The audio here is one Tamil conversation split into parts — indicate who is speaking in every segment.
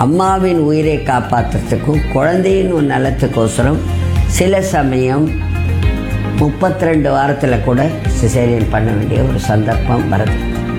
Speaker 1: அம்மாவின் உயிரை காப்பாற்றுறதுக்கும் குழந்தையின் ஒரு நலத்துக்கோசரம் சில சமயம் முப்பத்தி ரெண்டு வாரத்தில் கூட சிசேரியன் பண்ண வேண்டிய ஒரு சந்தர்ப்பம் வருது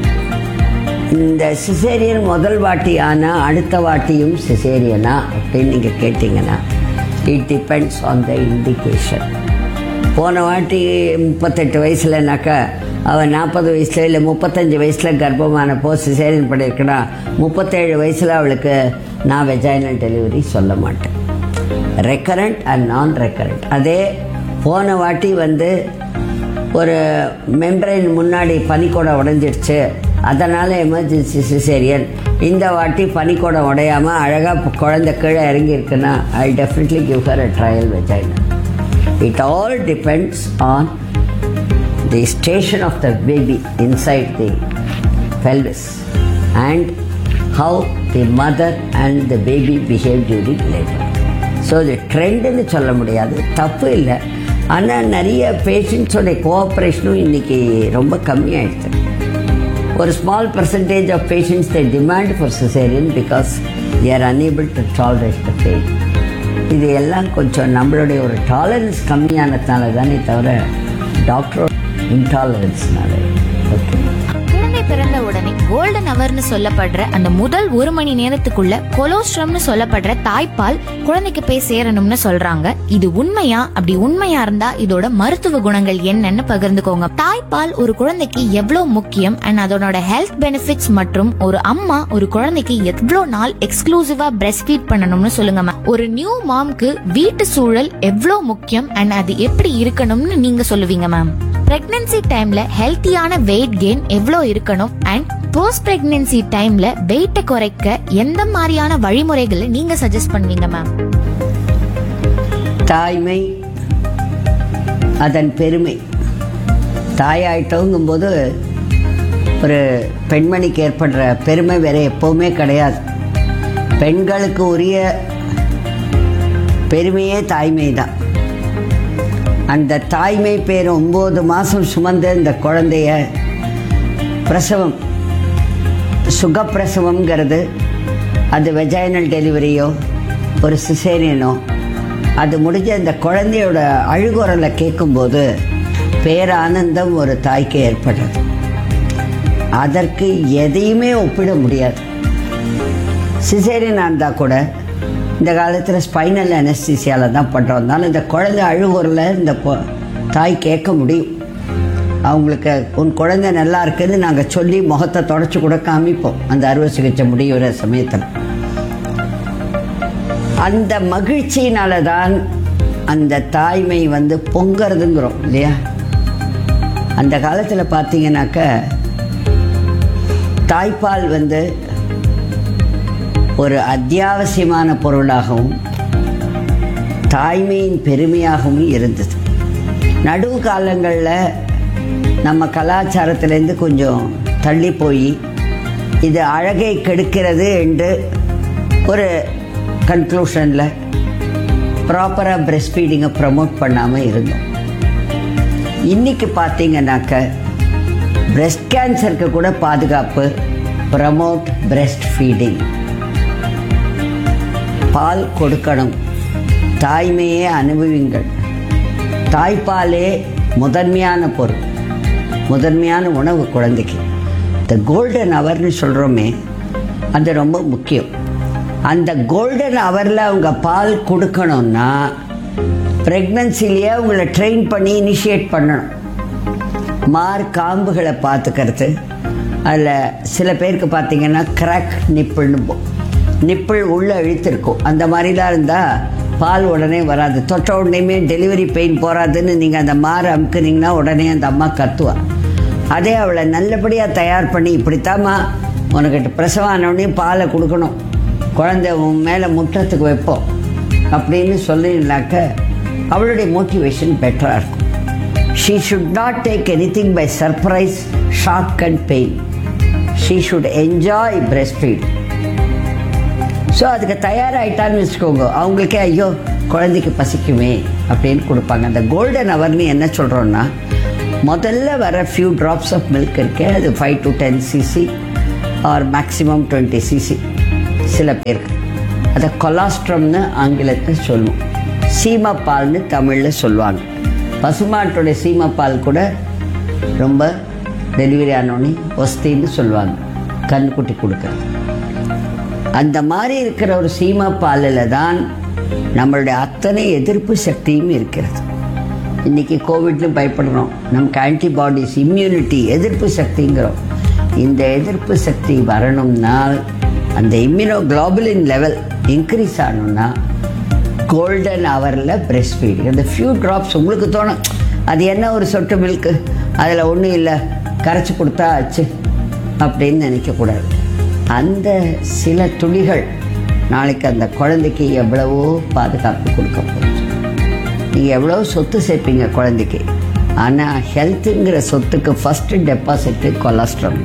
Speaker 1: இந்த சிசேரியன் முதல் வாட்டி ஆனால் அடுத்த வாட்டியும் சிசேரியனா அப்படின்னு நீங்கள் கேட்டிங்கன்னா it depends on the indication போன வாட்டி முப்பத்தெட்டு வயசுலனாக்கா அவள் நாற்பது வயசில் இல்லை முப்பத்தஞ்சு வயசில் கர்ப்பமானப்போ சிசேரியன் பண்ணியிருக்கனா முப்பத்தேழு வயசில் அவளுக்கு நான் வெஜைனல் டெலிவரி சொல்ல மாட்டேன் ரெக்கரண்ட் அண்ட் நான் ரெக்கரண்ட் அதே போன வாட்டி வந்து ஒரு மெம்பரைன் முன்னாடி பனிக்கூடம் உடைஞ்சிடுச்சு அதனால் எமர்ஜென்சி சிசேரியன் இந்த வாட்டி பனிக்கூடம் உடையாமல் அழகாக குழந்தை கீழே இறங்கி இருக்குன்னா I definitely give her a trial vagina it all depends on the station of the baby inside the pelvis and how the mother and the baby behave during labor. So இது ட்ரெண்டுன்னு சொல்ல முடியாது தப்பு இல்லை ஆனால் நிறைய பேஷண்ட்ஸோட கோஆப்ரேஷனும் இன்னைக்கு ரொம்ப கம்மியாயிடுது ஒரு small percentage of patients they demand for caesarean because they are unable to tolerate the pain இது எல்லாம் கொஞ்சம் நம்மளுடைய ஒரு டாலரன்ஸ் கம்மியானதுனால தானே தவிர டாக்டர் இன்டாலரன்ஸ்னால ஓகே
Speaker 2: குழந்தை பிறந்த உடனே கோல்டன் அவர்னு சொல்லப்படுற அந்த முதல் ஒரு மணி நேரத்துக்குள்ள கொலோஸ்ட்ரம்னு சொல்லப்படுற தாய்ப்பால் குழந்தைக்கு போய் சேரணும்னு சொல்றாங்க இது உண்மையா அப்படி உண்மையா இருந்தா இதோட மருத்துவ குணங்கள் என்னன்னு பகிர்ந்துக்கோங்க தாய்ப்பால் ஒரு குழந்தைக்கு எவ்வளவு முக்கியம் அண்ட் அதனோட ஹெல்த் பெனிஃபிட்ஸ் மற்றும் ஒரு அம்மா ஒரு குழந்தைக்கு எவ்வளவு நாள் எக்ஸ்க்ளூசிவா பிரஸ்ட் ஃபீட் பண்ணணும்னு சொல்லுங்க மேம் ஒரு நியூ மாம்க்கு வீட்டு சூழல் எவ்வளவு முக்கியம் அண்ட் அது எப்படி இருக்கணும்னு நீங்க சொல்லுவீங்க மேம் பிரெக்னன்சி டைம்ல ஹெல்த்தியான வெயிட் கெயின் எவ்வளோ இருக்கணும் அண்ட் போஸ்ட் பிரெக்னன்சி டைம்ல வெயிட்டை குறைக்க எந்த மாதிரியான வழிமுறைகளை நீங்க சஜஸ்ட் பண்ணுவீங்க மேம்
Speaker 1: தாய்மை அதன் பெருமை தாயாயிட்டோங்கும்போது ஒரு பெண்மணிக்கு ஏற்படுற பெருமை வேற எப்பவுமே கிடையாது பெண்களுக்கு உரிய பெருமையே தாய்மை தான் அந்த தாய்மை பேர் ஒம்பது மாதம் சுமந்த இந்த குழந்தைய பிரசவம் சுகப்பிரசவம்ங்கிறது அது வெஜைனல் டெலிவரியோ ஒரு சிசேரியனோ அது முடிஞ்ச இந்த குழந்தையோட அழுகுரலை கேட்கும்போது பேரானந்தம் ஒரு தாய்க்கு ஏற்படுறது அதற்கு எதையுமே ஒப்பிட முடியாது சிசேரியனாக இருந்தால் கூட இந்த காலத்தில் ஸ்பைனல் அனஸ்தீசியாவில் தான் பண்ணுறோம்னாலும் இந்த குழந்தை அழுகுறல இந்த பொ- தாய் கேட்க முடியும் அவங்களுக்கு உன் குழந்தை நல்லா இருக்குன்னு நாங்கள் சொல்லி முகத்தை தொடச்சி கூட காமிப்போம் அந்த அறுவை சிகிச்சை முடிகிற சமயத்தில் அந்த மகிழ்ச்சியினால தான் அந்த தாய்மை வந்து பொங்கறதுங்கிறோம் இல்லையா அந்த காலத்தில் பார்த்தீங்கன்னாக்க தாய்ப்பால் வந்து ஒரு அத்தியாவசியமான பொருளாகவும் தாய்மையின் பெருமையாகவும் இருந்தது நடுவு காலங்களில் நம்ம கலாச்சாரத்திலேருந்து கொஞ்சம் தள்ளி போய் இது அழகை கெடுக்கிறது என்று ஒரு கன்க்ளூஷனில் ப்ராப்பராக பிரஸ்ட் ஃபீடிங்கை ப்ரமோட் பண்ணாமல் இருந்தோம் இன்னைக்கு பார்த்தீங்கன்னாக்க பிரஸ்ட் கேன்சருக்கு கூட பாதுகாப்பு ப்ரமோட் பிரஸ்ட் ஃபீடிங் பால் கொடுக்கணும் தாய்மையே அனுபவிங்கள் தாய்ப்பாலே முதன்மையான பொருள் முதன்மையான உணவு குழந்தைக்கு இந்த கோல்டன் ஹவர்னு சொல்கிறோமே அது ரொம்ப முக்கியம் அந்த கோல்டன் ஹவரில் அவங்க பால் கொடுக்கணும்னா ப்ரெக்னன்சிலேயே அவங்கள ட்ரெயின் பண்ணி இனிஷியேட் பண்ணணும் மார் காம்புகளை பார்த்துக்கிறது அதில் சில பேருக்கு பார்த்தீங்கன்னா கிராக் நிப்பிள்னு நிப்பிள் உள்ளே இழுத்திருக்கும் அந்த மாதிரிலாம் இருந்தால் பால் உடனே வராது தொட்ட உடனேயுமே டெலிவரி பெயின் போகாதுன்னு நீங்கள் அந்த மாறு அமுக்குனீங்கன்னா உடனே அந்த அம்மா கத்துவா அதே அவளை நல்லபடியாக தயார் பண்ணி இப்படித்தாம்மா உனக்கிட்ட பிரசவம் ஆனவுடனே பாலை கொடுக்கணும் குழந்தை உன் மேலே முற்றத்துக்கு வைப்போம் அப்படின்னு சொல்லினாக்க அவளுடைய மோட்டிவேஷன் பெட்டராக இருக்கும் she should not take anything by surprise shock and pain she should enjoy breast feed so அதுக்கு தயாராகிட்டான்னு வச்சுக்கோங்க அவங்களுக்கே ஐயோ குழந்தைக்கு பசிக்குமே அப்படின்னு கொடுப்பாங்க அந்த கோல்டன் ஹவர்னு என்ன சொல்கிறோன்னா முதல்ல வர ஃபியூ ட்ராப்ஸ் ஆஃப் மில்க் இருக்கே அது five to ten CC or maximum twenty CC சில பேருக்கு அதை கொலாஸ்ட்ரம்னு ஆங்கிலத்தில் சொல்லுவோம் சீமப்பால்னு தமிழில் சொல்லுவாங்க பசுமாட்டோட சீமப்பால் கூட ரொம்ப டெலிவரி ஆனோடனே ஒஸ்தின்னு சொல்லுவாங்க கண்ணுக்குட்டி கொடுக்குறது அந்த மாதிரி இருக்கிற ஒரு சீமா பாலில் தான் நம்மளுடைய அத்தனை எதிர்ப்பு சக்தியும் இருக்கிறது இன்னைக்கு கோவிட்னு பயப்படுறோம் நமக்கு ஆன்டிபாடிஸ் இம்யூனிட்டி எதிர்ப்பு சக்திங்கிறோம் இந்த எதிர்ப்பு சக்தி வரணும்னால் அந்த இம்யூனோகுளோபுலின் லெவல் இன்க்ரீஸ் ஆகணும்னா கோல்டன் ஹவரில் பிரெஸ்ட் ஃபீடிங் அந்த ஃபியூ ட்ராப்ஸ் உங்களுக்கு தோணும் அது என்ன ஒரு சொட்டு மில்க்கு அதில் ஒன்றும் இல்லை கரைச்சி கொடுத்தா ஆச்சு அப்படின்னு நினைக்கக்கூடாது அந்த சில துளிகள் நாளைக்கு அந்த குழந்தைக்கு எவ்வளவோ பாதுகாப்பு கொடுக்க போகுது நீங்கள் எவ்வளோ சொத்து சேர்ப்பீங்க குழந்தைக்கு ஆனால் ஹெல்த்துங்கிற சொத்துக்கு ஃபஸ்ட்டு டெபாசிட்டு கொலஸ்ட்ரால்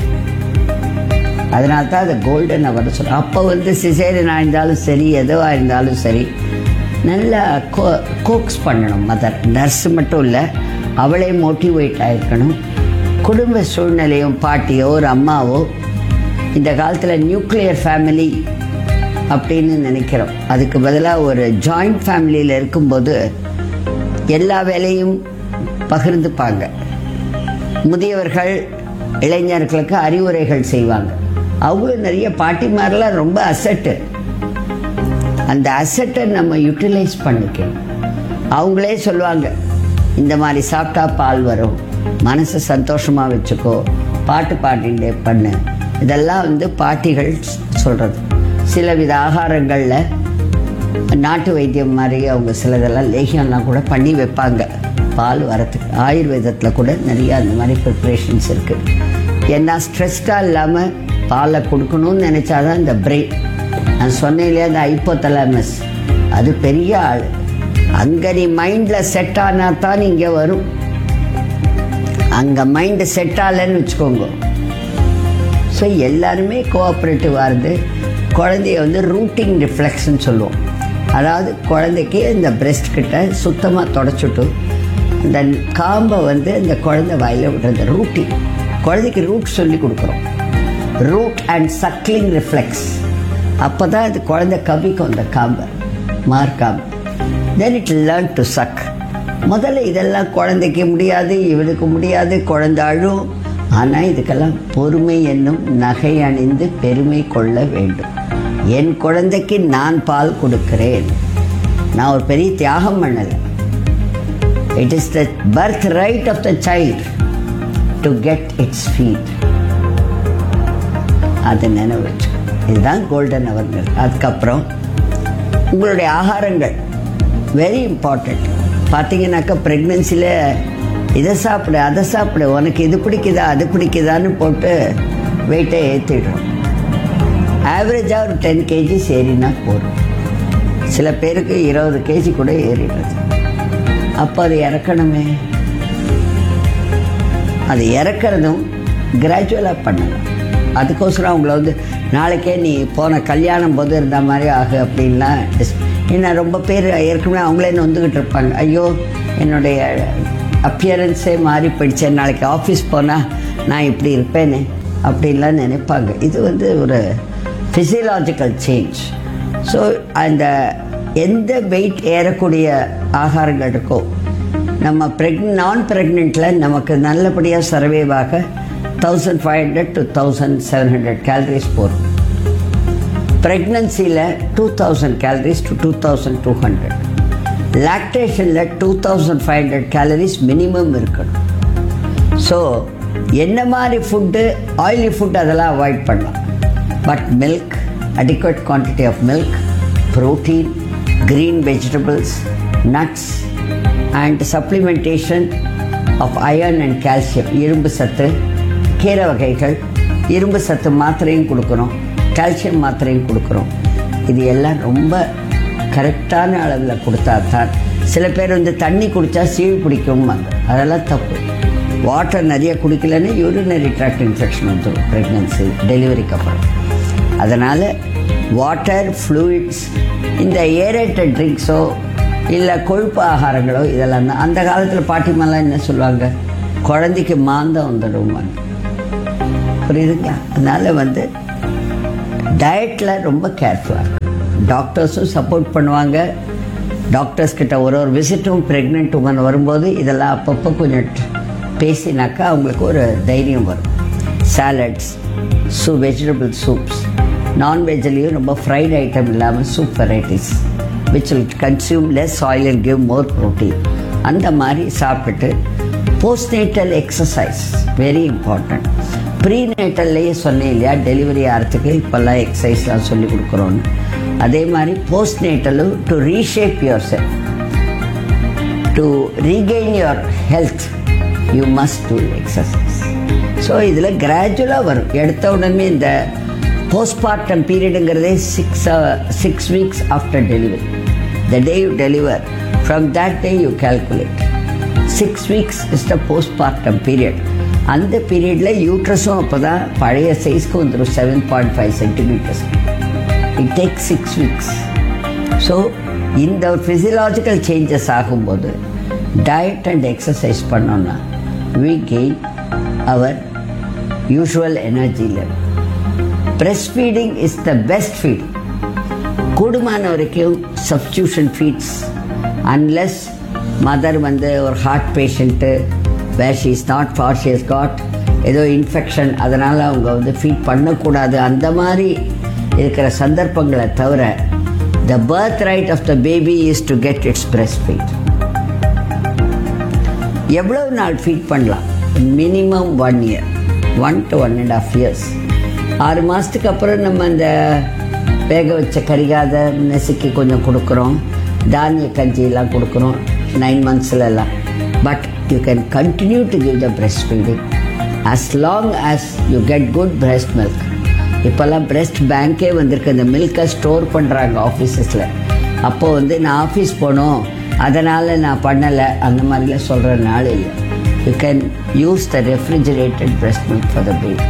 Speaker 1: அதனால தான் அதை கோல்டன் அவர் சொல்கிறோம் அப்போ வந்து சிசேரியன் ஆயிருந்தாலும் சரி எதுவாக இருந்தாலும் சரி நல்லா கோ கோக்ஸ் பண்ணணும் மதர் நர்ஸ் மட்டும் இல்லை அவளே மோட்டிவேட் ஆகிருக்கணும் குடும்ப சூழ்நிலையும் பாட்டியோ ஒரு அம்மாவோ இந்த காலத்தில் நியூக்ளியர் ஃபேமிலி அப்படின்னு நினைக்கிறோம் அதுக்கு பதிலாக ஒரு ஜாயிண்ட் ஃபேமிலியில் இருக்கும்போது எல்லா வேலையும் பகிர்ந்துப்பாங்க முதியவர்கள் இளைஞர்களுக்கு அறிவுரைகள் செய்வாங்க அவங்களும் நிறைய பாட்டிமாரெலாம் ரொம்ப அசட்டு அந்த அசட்டை நம்ம யூட்டிலைஸ் பண்ணிக்கணும் அவங்களே சொல்லுவாங்க இந்த மாதிரி சாப்பிட்டா பால் வரும் மனசை சந்தோஷமாக வச்சுக்கோ பாட்டு பாடிண்டே பண்ணு இதெல்லாம் வந்து பாட்டிகள் சொல்கிறது சில வித ஆகாரங்களில் நாட்டு வைத்தியம் மாதிரி அவங்க சிலதெல்லாம் லேகியம்லாம் கூட பண்ணி வைப்பாங்க பால் வரத்துக்கு ஆயுர்வேதத்தில் கூட நிறைய அந்த மாதிரி ப்ரிப்ரேஷன்ஸ் இருக்குது ஏன்னா ஸ்ட்ரெஸ்டாக இல்லாமல் பாலை கொடுக்கணும்னு நினச்சாதான் இந்த பிரெயின் நான் சொன்னேன் இல்லையா அந்த ஐப்போதலாமஸ் அது பெரிய ஆள் அங்கே நீ மைண்டில் செட் ஆனால் தான் இங்கே வரும் அங்கே மைண்டு செட் ஆகலைன்னு வச்சுக்கோங்க ஸோ எல்லாருமே கோஆப்ரேட்டிவாக இருந்து குழந்தைய வந்து ரூட்டிங் ரிஃப்ளெக்ஷன் சொல்லுவோம் அதாவது குழந்தைக்கு இந்த பிரெஸ்ட் கிட்ட சுத்தமாக தொடச்சுட்டு இந்த காம்பை வந்து இந்த குழந்தை வாயில் விடுறது ரூட்டிங் குழந்தைக்கு ரூட் சொல்லி கொடுக்குறோம் ரூட் அண்ட் சக்லிங் ரிஃப்ளெக்ஸ் அப்போ தான் அது குழந்தை கவிக்கும் அந்த காம்பை மார்க்காம்பு then it learn to suck முதல்ல இதெல்லாம் குழந்தைக்கு முடியாது இவனுக்கு முடியாது குழந்தை அழும் ஆனால் இதுக்கெல்லாம் பொறுமை என்னும் நகை அணிந்து பெருமை கொள்ள வேண்டும் என் குழந்தைக்கு நான் பால் கொடுக்கிறேன் நான் ஒரு பெரிய தியாகம் பண்ணலை it is the birth right of the child to get its feed அதை நினைவு வச்சு இதுதான் கோல்டன் அவர்கள் அதுக்கப்புறம் உங்களுடைய ஆகாரங்கள் வெரி இம்பார்ட்டண்ட் பார்த்தீங்கன்னாக்கா ப்ரெக்னென்சியில் இதை சாப்பிடு அதை சாப்பிடு உனக்கு இது பிடிக்குதா அது பிடிக்குதான்னு போட்டு வெயிட்டை ஏற்றிடுறோம் ஆவரேஜாக ஒரு டென் கேஜிஸ் ஏறினா போதும் சில பேருக்கு இருபது கேஜி கூட ஏறிடுறது அப்போ அது இறக்கணுமே அது இறக்கிறதும் கிராஜுவலாக பண்ணணும் அதுக்கோசரம் அவங்கள வந்து நாளைக்கே நீ போன கல்யாணம் போது இருந்த மாதிரி ஆகு அப்படின்லாம் dis- ஏன்னா ரொம்ப பேர் ஏற்கனவே அவங்களே நொந்துக்கிட்டு இருப்பாங்க ஐயோ என்னுடைய அப்பியரன்ஸே மாறி போயிடுச்சு நாளைக்கு ஆஃபீஸ் போனால் நான் இப்படி இருப்பேனே அப்படின்லாம் நினைப்பாங்க இது வந்து ஒரு ஃபிசியலாஜிக்கல் சேஞ்ச் ஸோ அந்த எந்த வெயிட் ஏறக்கூடிய ஆகாரங்கள் இருக்கோ நம்ம ப்ரெக் நான் ப்ரெக்னெண்ட்டில் நமக்கு நல்லபடியாக சர்வேவாக thousand five hundred to thousand seven hundred calories போகும் ப்ரெக்னன்சியில் two thousand calories to two thousand two hundred லாக்டேஷனில் two thousand five hundred calories minimum இருக்கணும் ஸோ என்ன மாதிரி ஃபுட்டு ஆயிலி ஃபுட் அதெல்லாம் அவாய்ட் பண்ணலாம் but milk adequate quantity of milk protein green vegetables nuts and supplementation of iron and calcium இரும்பு சத்து கீரை வகைகள் இரும்பு சத்து மாத்திரையும் கொடுக்குறோம் கால்சியம் மாத்திரையும் கொடுக்குறோம் இது எல்லாம் ரொம்ப கரெக்டான அளவில் கொடுத்தா தான் சில பேர் வந்து தண்ணி குடித்தா சீழ் பிடிக்கும்பாங்க அதெல்லாம் தப்பு வாட்டர் நிறைய குடிக்கலன்னா யூரினரி ட்ராக்ட் இன்ஃபெக்ஷன் வந்துடும் ப்ரெக்னன்சி டெலிவரிக்கு அப்புறம் அதனால் வாட்டர் ஃப்ளூயிட்ஸ் இந்த ஏரேட்டட் ட்ரிங்க்ஸோ இல்லை கொழுப்பு ஆகாரங்களோ இதெல்லாம் தான் அந்த காலத்தில் பாட்டிமாலாம் என்ன சொல்லுவாங்க குழந்தைக்கு மாந்தம் வந்துடுவாங்க புரியுதுங்களா அதனால் வந்து டயட்டில் ரொம்ப கேர்ஃபுல்லாக இருக்கும் டாக்டர்ஸும் சப்போர்ட் பண்ணுவாங்க டாக்டர்ஸ் கிட்ட ஒரு ஒரு விசிட்டும் ப்ரெக்னென்ட் உமன் வரும்போது இதெல்லாம் அப்பப்போ கொஞ்சம் பேசினாக்கா அவங்களுக்கு ஒரு தைரியம் வரும் சாலட்ஸ் சூ வெஜிடபிள் சூப்ஸ் நான்வெஜ்லேயும் ரொம்ப ஃப்ரைட் ஐட்டம் இல்லாமல் soup varieties which will consume less oil and give more protein அந்த மாதிரி சாப்பிட்டுட்டு போஸ்ட்நேட்டல் எக்ஸசைஸ் வெரி இம்பார்ட்டன்ட் ப்ரீநேட்டல்லையே சொன்னேன் இல்லையா டெலிவரி ஆகிறதுக்கு இப்போல்லாம் எக்ஸசைஸ்லாம் சொல்லி கொடுக்குறோன்னு அதே மாதிரி போஸ்ட்நேட்டலும் to reshape yourself to regain your health you must do exercise so இதில் கிராஜுவலாக வரும் எடுத்த உடனே இந்த போஸ்ட்மார்ட்டம் பீரியடுங்கிறதே six six weeks after delivery the day you deliver from that day you calculate six weeks is the postpartum period அந்த பீரியடில் யூட்ரஸும் அப்போ தான் பழைய சைஸ்க்கு வந்துடும் seven point five centimetres it take six weeks so இந்த ஃபிசியலாஜிக்கல் சேஞ்சஸ் ஆகும்போது டயட் அண்ட் எக்ஸசைஸ் பண்ணோன்னா we gain our usual energy level breast feeding is the best feed கூடுமான வரைக்கும் சப்ஸ்டியூஷன் ஃபீட்ஸ் அன்லெஸ் மதர் வந்து ஒரு heart patient where she is not for she is got ஏதோ இன்ஃபெக்ஷன் அதனால் அவங்க வந்து ஃபீட் பண்ணக்கூடாது அந்த மாதிரி இருக்கிற சந்தர்ப்பங்களை தவிர the birth right of the baby is to get its breast feed எவ்வளவு நாள் ஃபீட் பண்ணலாம் minimum one year one to one and half years ஆறு மாதத்துக்கு அப்புறம் நம்ம அந்த வேக வச்ச கரிகாத நெசுக்கி கொஞ்சம் கொடுக்குறோம் தானிய கஞ்சியெல்லாம் கொடுக்குறோம் நைன் மந்த்ஸ்லலாம் but you can continue to give the breast feeding as long as you get good breast milk இப்போல்லாம் பிரெஸ்ட் பேங்க்கே வந்திருக்கு அந்த மில்கை ஸ்டோர் பண்ணுறாங்க ஆஃபீஸஸில் அப்போ வந்து நான் ஆஃபீஸ் போனோம் அதனால் நான் பண்ணலை அந்த மாதிரிலாம் சொல்கிற நாள் இல்லை you can use the refrigerated breast milk for the baby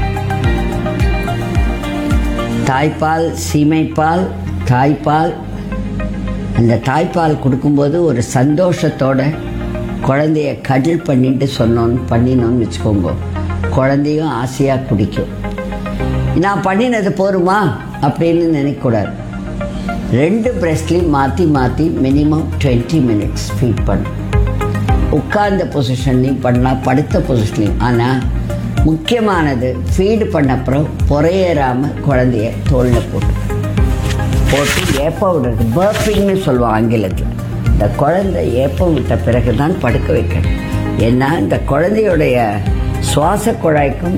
Speaker 1: தாய்ப்பால் சீமைப்பால் தாய்ப்பால் அந்த தாய்ப்பால் கொடுக்கும்போது ஒரு சந்தோஷத்தோட குழந்தைய கடல் பண்ணிட்டு சொன்னோன்னு பண்ணினோன்னு வச்சுக்கோங்க குழந்தையும் ஆசையாக குடிக்கும் நான் பண்ணினது போருமா அப்படின்னு நினைக்கக்கூடாது ரெண்டு பிரெஸ்ட்லையும் மாற்றி மாற்றி மினிமம் டுவெண்ட்டி மினிட்ஸ் ஃபீட் பண்ணும் உட்கார்ந்த பொசிஷன்லையும் பண்ணலாம் படுத்த பொசிஷன்லையும் ஆனால் முக்கியமானது ஃபீடு பண்ண அப்புறம் பொறையேறாமல் குழந்தைய தோளில் போட்டு போட்டு ஏப்பம் விடுறது பர்ஃபிங்னு சொல்லுவோம் ஆங்கிலத்தில் இந்த குழந்தை ஏப்பம் விட்ட பிறகு தான் படுக்க வைக்கணும் ஏன்னா இந்த குழந்தையுடைய சுவாச குழாய்க்கும்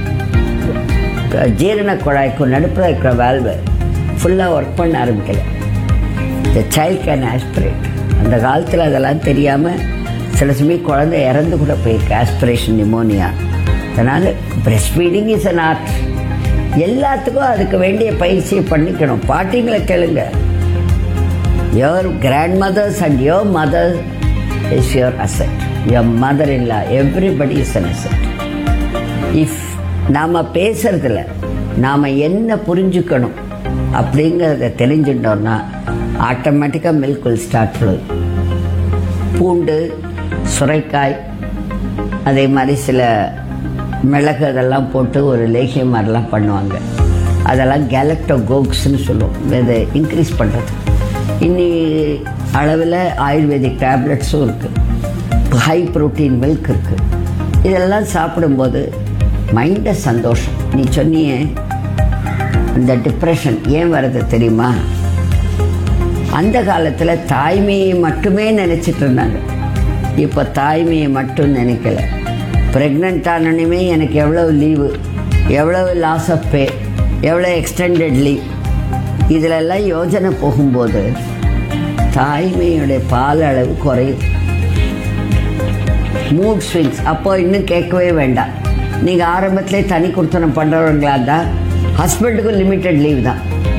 Speaker 1: ஜீரண குழாய்க்கும் நடுப்புற இருக்கிற வேல்வு ஃபுல்லாக ஒர்க் பண்ண ஆரம்பிக்கல த சைல்ட் கேன் ஆஸ்பிரேட் அந்த காலத்தில் அதெல்லாம் தெரியாமல் சில சமயம் குழந்தை இறந்து கூட போயிருக்கு ஆஸ்பிரேஷன் நிமோனியா அதனால் breast feeding is an art எல்லாத்துக்கும் அதுக்கு வேண்டிய பயிற்சியை பண்ணிக்கணும் பாட்டிங்களை கேளுங்க your grandmothers and your mother is your asset your mother இல்லா everybody is an asset if நாம் பேசுறதுல நாம் என்ன புரிஞ்சுக்கணும் அப்படிங்கிறத தெரிஞ்சுட்டோம்னா ஆட்டோமேட்டிக்காக மில்க் வில் ஸ்டார்ட் ஃப்ளோ பூண்டு சுரைக்காய் அதே மாதிரி சில மிளகு அதெல்லாம் போட்டு ஒரு லேகியம் மாதிரிலாம் பண்ணுவாங்க அதெல்லாம் கேலக்டோ கோக்ஸ்னு சொல்லுவோம் இதை இன்க்ரீஸ் பண்ணுறது இன்னி அளவில் ஆயுர்வேதிக் டேப்லெட்ஸும் இருக்குது ஹை ப்ரோட்டீன் மில்க் இருக்குது இதெல்லாம் சாப்பிடும்போது மைண்டை சந்தோஷம் நீ சொன்னியே இந்த டிப்ரெஷன் ஏன் வருது தெரியுமா அந்த காலத்தில் தாய்மையை மட்டுமே நினச்சிட்டு இருந்தாங்க இப்போ தாய்மையை மட்டும் நினைக்கல ப்ரெக்னென்ட் ஆனனுமே எனக்கு எவ்வளோ லீவு எவ்வளவு லாஸ் ஆஃப் பே எவ்வளோ எக்ஸ்டெண்டட் லீவ் இதிலெல்லாம் யோஜனை போகும்போது தாய்மையுடைய பால் அளவு குறையும் மூட் ஸ்விங்ஸ் அப்போ இன்னும் கேட்கவே வேண்டாம் நீங்கள் ஆரம்பத்திலே தனி கொடுத்தனம் பண்ணுறவங்களா இருந்தால் ஹஸ்பண்டுக்கும் லிமிட்டட் லீவ் தான்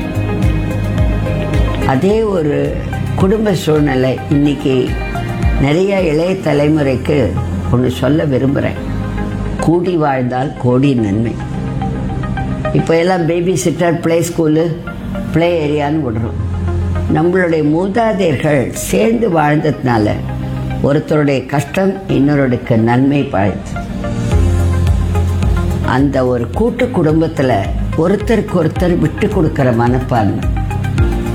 Speaker 1: அதே ஒரு குடும்ப சூழ்நிலை இன்னைக்கு நிறைய இளைய தலைமுறைக்கு ஒன்று சொல்ல விரும்புகிறேன் கூடி வாழ்ந்தால் கோடி நன்மை இப்போ எல்லாம் baby sitter play school play ஏரியான்னு விடுறோம் நம்மளுடைய மூதாதையர்கள் சேர்ந்து வாழ்ந்ததுனால ஒருத்தருடைய கஷ்டம் இன்னொருடைய நன்மை பாய்து அந்த ஒரு கூட்டு குடும்பத்தில் ஒருத்தருக்கு ஒருத்தர் விட்டு கொடுக்குற மனப்பான்மை